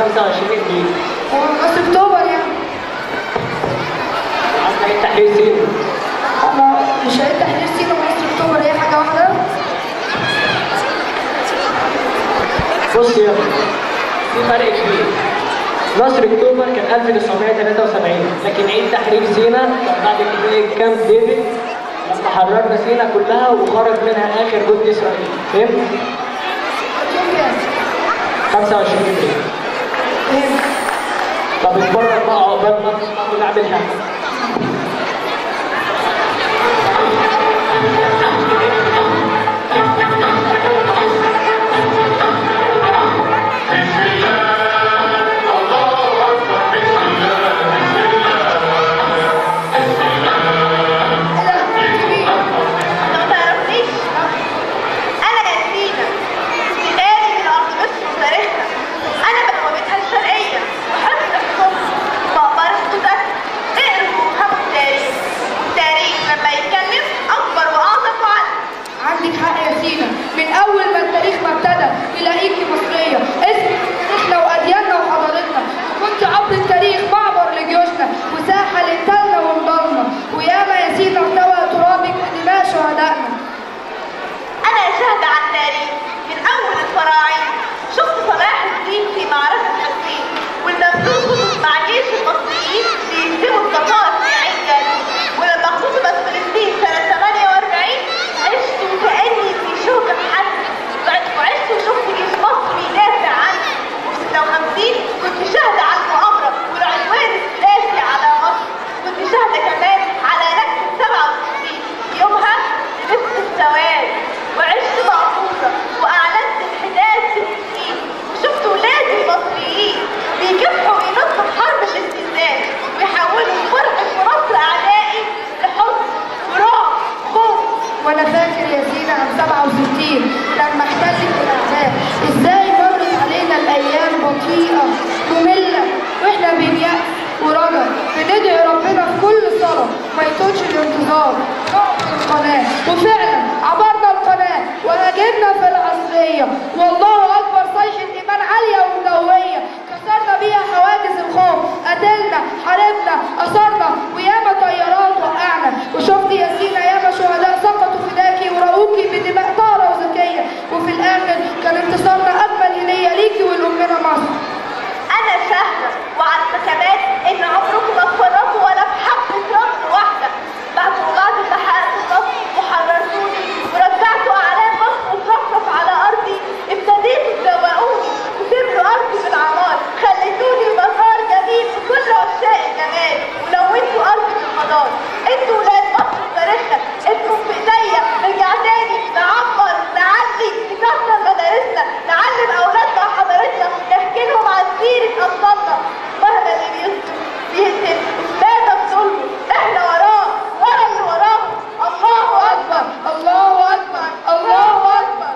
25 ابريل هو مصر اكتوبر يعني عندك التحرير سينا ما مش هي تحرير سينا ومصر اكتوبر هي حاجه واحده بص يا ابني في فرق كبير نصر اكتوبر كان 1973 لكن عيد تحرير سينا كان بعد اتفاقية كامب ديفيد لما حررنا سينا كلها وخرج منها اخر جند اسرائيل فهمت؟ يوم كام 25 ابريل فهمت طب اتفرج بقى عقبال ما نسمع ونعمل حاجه لا كبير انت ما تعرفنيش انا ياسمينة كتابي من ارض مصر وتاريخها انا بوابتها الشرقية وحفظ الصبح مقبرة تذكر اقروا وافهموا التاريخ التاريخ لما يتكلم اكبر واعظم وعد عندك حق يا سينا من اول ما التاريخ ما ابتدى تلاقيكي مصريه اسمك تاريخنا وادياننا وحضارتنا كنت عبر التاريخ معبر لجيوشنا وساحه للتلنا ونضلنا وياما يا سينا ارتوى ترابك ودماء شهدائنا انا شاهدة على التاريخ من اول الفراعنة شفت صلاح الدين في معركة حطين والمملوك خطط مع جيش المصريين بيهزموا التتار في عين جالوت ولما اغتصبت فلسطين سنة 48 عشت وكأني في شوكة حد وعشت وشفت جيش مصر بيدافع عني وفي 56 كنت شاهدة على المؤامرة والعدوان الثلاثي على مصر كنت شاهدة كمان على نكسة 67 يومها لبست السواد وعشت مقصودة وأعلنت انحداد ست وشفت ولادي المصريين بيكافحوا وينطوا في حرب الاستنزاف ويحولوا فرحة مصر أعدائي لحزن ورعب وخوف وانا فاكر يا سينا عام 67 لما احتلت الاعداء ازاي مرت علينا الايام بطيئه ممله واحنا بنيأس ورجا بندعي ربنا في كل صلاه ما يطولش الانتظار نقف القناه وفعلا عبرنا القناه وهاجمنا في العصريه والله اكبر صيحه ايمان عاليه ومدويه كسرنا بيها حواجز الخوف قتلنا حاربنا اثرنا وياما طيارات وقعنا وشفت يا سينا ياما شهداء سقطوا فداكي ورؤوكي بدماء طاهره وذكيه وفي الاخر كان انتصارنا اجمل هديه ليكي ولامنا مصر أنا شاهدة وعلى الثبات إن عمركم ما تفرطوا ولا في حبة رمز واحدة بعد وبعد ما حققتوا النصر وحررتوني ورجعتوا أعلام مصر وترفرف على أرضي ابتديتوا تزوقوني وتملوا أرضي بالعمار خليتوني مزار جميل لكل عشاق الجمال ولونتوا أرضي بالحضارة انتوا ولاد مصر وتاريخنا انتوا في ايديا نرجع تاني نعمر نعلي نكسر مدارسنا نعلم أولادنا حضارتنا نحكي لهم عن سيرة أبطالنا مهما اللي بيهزم بيهزم ماذا بظلمه احنا وراه ورا اللي وراه الله أكبر الله اكبر الله اكبر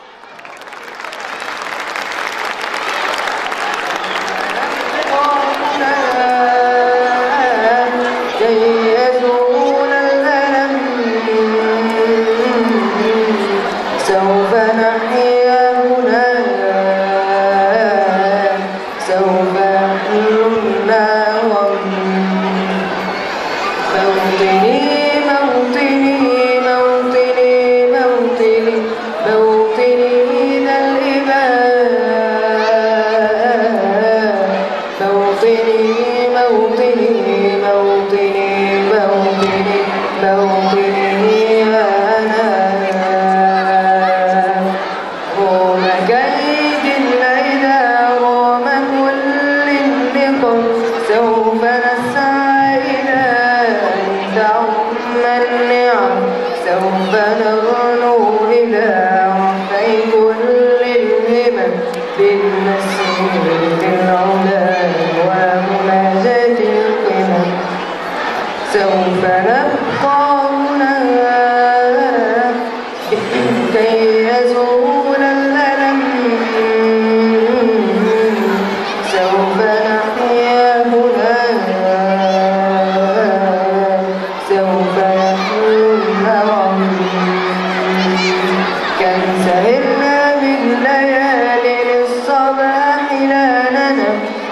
كي يزول الألم سوف نحيا هنا سوف يحلنا موطني موطني موطني موطني موطني ذا الإباء موطني موطني موطني موطني موطني أنا روم كيد العدا روم كل النقم سوف نسعى إلى أن تعم النعم سوف نغنو إلى رفع كل الهمم بالمسير للعلا ومناجاة القمم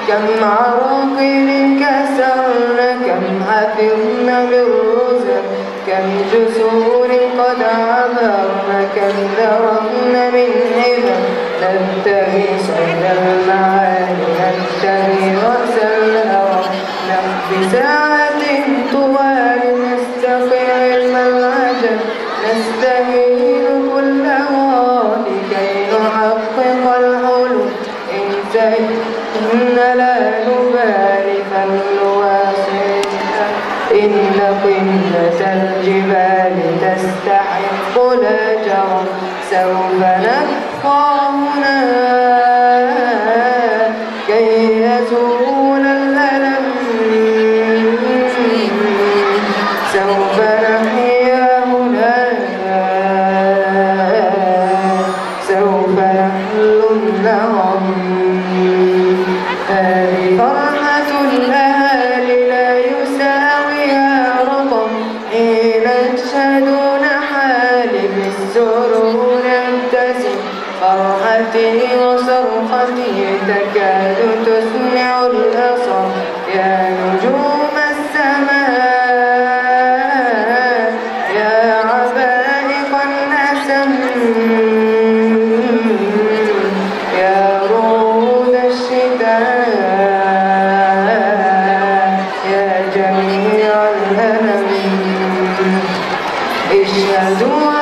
كم عراقل كسرنا كم حفظنا من رزق كم جسور قد عبرنا كم ذرفنا من هبة نبتغي سيد المعالي نبتغي رأس الهوى نقضي ساعة طوال نستقي علم العجب نستهين كل واد كي نحقق الحلم إن إن لا نبالي فلنواصل إن قمة الجبال تستحق الأجر سوف نبقى هنا كي يزول الألم سوف نحيا هنا سوف نحل النغم هذه فرحة الأهالي لا يساويها رقم حين يشهدون حالي بالسرور يبتسم فرحتي وصرختي تكاد تسمع الأصم يا نجوم السماء يا عبائق النسم يا رود الشتاء يا جميع الهلم اشهدوا